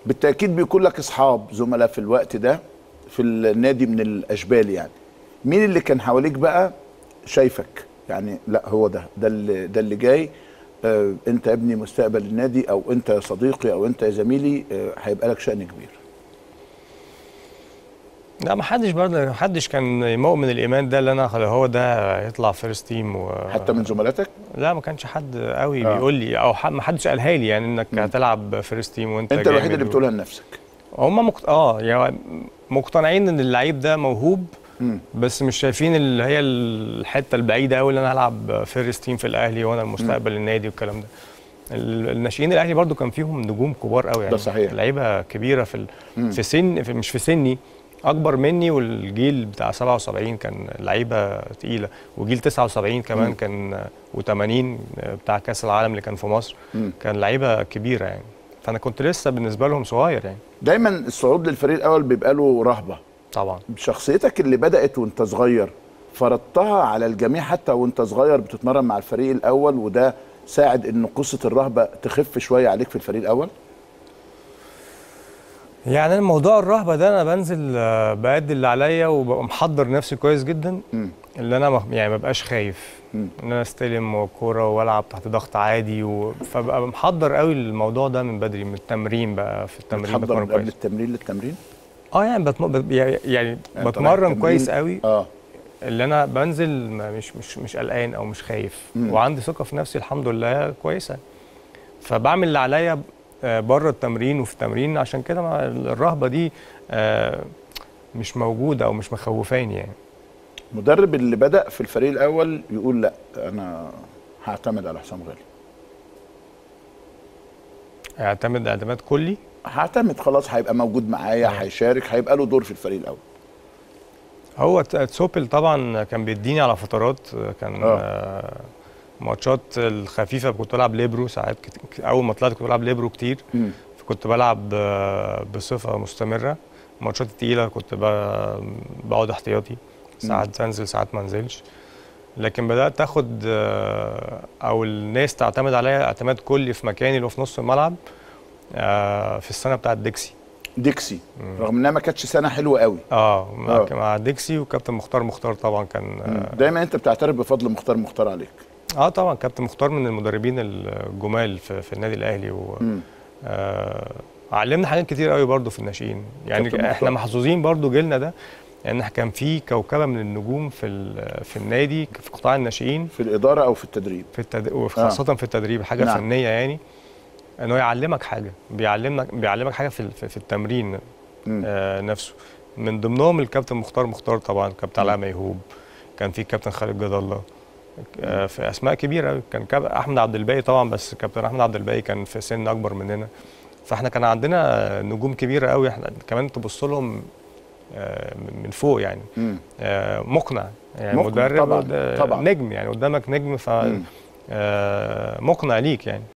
بالتاكيد بيكون لك اصحاب زملاء في الوقت ده في النادي من الاشبال يعني مين اللي كان حواليك بقى شايفك يعني لا هو ده ده اللي ده اللي جاي آه انت ابني مستقبل النادي او انت يا صديقي او انت يا زميلي آه هيبقى لك شأن كبير لا ما حدش برضه ما حدش كان مؤمن الايمان ده اللي انا خلاص هو ده هيطلع فيرست تيم و... حتى من زملاتك لا ما كانش حد قوي آه. بيقول لي او ح- ما حدش قالها لي يعني انك هتلعب فيرست تيم وانت انت الوحيد جامد اللي و- بتقولها لنفسك هم مقت... اه يعني مقتنعين ان اللعيب ده موهوب مم. بس مش شايفين اللي هي الحته البعيده قوي اللي انا هلعب فيرست تيم في الاهلي وانا المستقبل النادي والكلام ده ال- الناشئين الاهلي برضو كان فيهم نجوم كبار قوي يعني ده صحيح. لعيبه كبيره في مم. ال... في سن في مش في سني اكبر مني والجيل بتاع 77 كان لعيبه تقيله وجيل 79 كمان مم. كان و80 بتاع كاس العالم اللي كان في مصر مم. كان لعيبه كبيره يعني فانا كنت لسه بالنسبه لهم صغير يعني دايما الصعود للفريق الاول بيبقى له رهبه طبعا شخصيتك اللي بدات وانت صغير فرضتها على الجميع حتى وانت صغير بتتمرن مع الفريق الاول وده ساعد ان قصه الرهبه تخف شويه عليك في الفريق الاول يعني انا موضوع الرهبه ده انا بنزل آه، بأدي اللي عليا وببقى محضر نفسي كويس جدا مم. اللي انا ما- يعني ما بقاش خايف مم. ان انا استلم كوره والعب تحت ضغط عادي و... فبقى محضر قوي الموضوع ده من بدري من التمرين بقى في التمرين بتحضر بتمرن من قبل كويس التمرين للتمرين اه يعني بتم... بت- يعني يعني يعني طالع بتمرن التمرين- كويس قوي اه اللي انا بنزل ما مش مش مش قلقان او مش خايف مم. وعندي ثقه في نفسي الحمد لله كويسه فبعمل اللي عليا آه، بره التمرين وفي التمرين عشان كده ما- الرهبه دي آه، مش موجوده او مش مخوفاني يعني مدرب اللي بدا في الفريق الاول يقول لا انا هعتمد على حسام غالي اعتمد اعتماد كلي هعتمد خلاص هيبقى موجود معايا آه. هيشارك هيبقى له دور في الفريق الاول هو ت- تسوبل طبعا كان بيديني على فترات آه، كان آه. آه، ماتشات الخفيفه كنت بلعب ليبرو ساعات كت- اول ما طلعت كنت بلعب ليبرو كتير مم. فكنت بلعب آه، بصفه مستمره الماتشات التقيله كنت ب- بقعد احتياطي ساعات انزل ساعات ما انزلش لكن بدات اخد آه، او الناس تعتمد عليا اعتماد كلي في مكاني اللي هو في نص الملعب آه، في السنه بتاعت ديكسي ديكسي رغم انها ما كانتش سنه حلوه قوي اه مع, آه. مع ديكسي وكابتن مختار مختار طبعا كان آه، دايما انت بتعترف بفضل مختار مختار عليك اه طبعا كابتن مختار من المدربين الجمال في, في النادي الاهلي و مم. آه علمنا حاجات كتير قوي برضو في الناشئين يعني كابتن احنا مختار. محظوظين برضو جيلنا ده ان احنا كان في كوكبه من النجوم في ال- في النادي في قطاع الناشئين في الاداره او في التدريب في التد... وخاصه في التدريب حاجه نعم. فنيه يعني انه يعلمك حاجه بيعلمك بيعلمك حاجه في ال- في في التمرين مم. آه نفسه من ضمنهم الكابتن مختار مختار طبعا كابتن علاء ميهوب كان في كابتن خالد جد الله آه في اسماء كبيره قوي كان كاب احمد عبد الباقي طبعا بس كابتن احمد عبد الباقي كان في سن اكبر مننا فاحنا كان عندنا نجوم كبيره قوي احنا كمان تبص لهم آه من فوق يعني مم. آه مقنع يعني مقنع مدرب طبعاً، قد- طبعاً. نجم يعني قدامك نجم ف مم. آه مقنع ليك يعني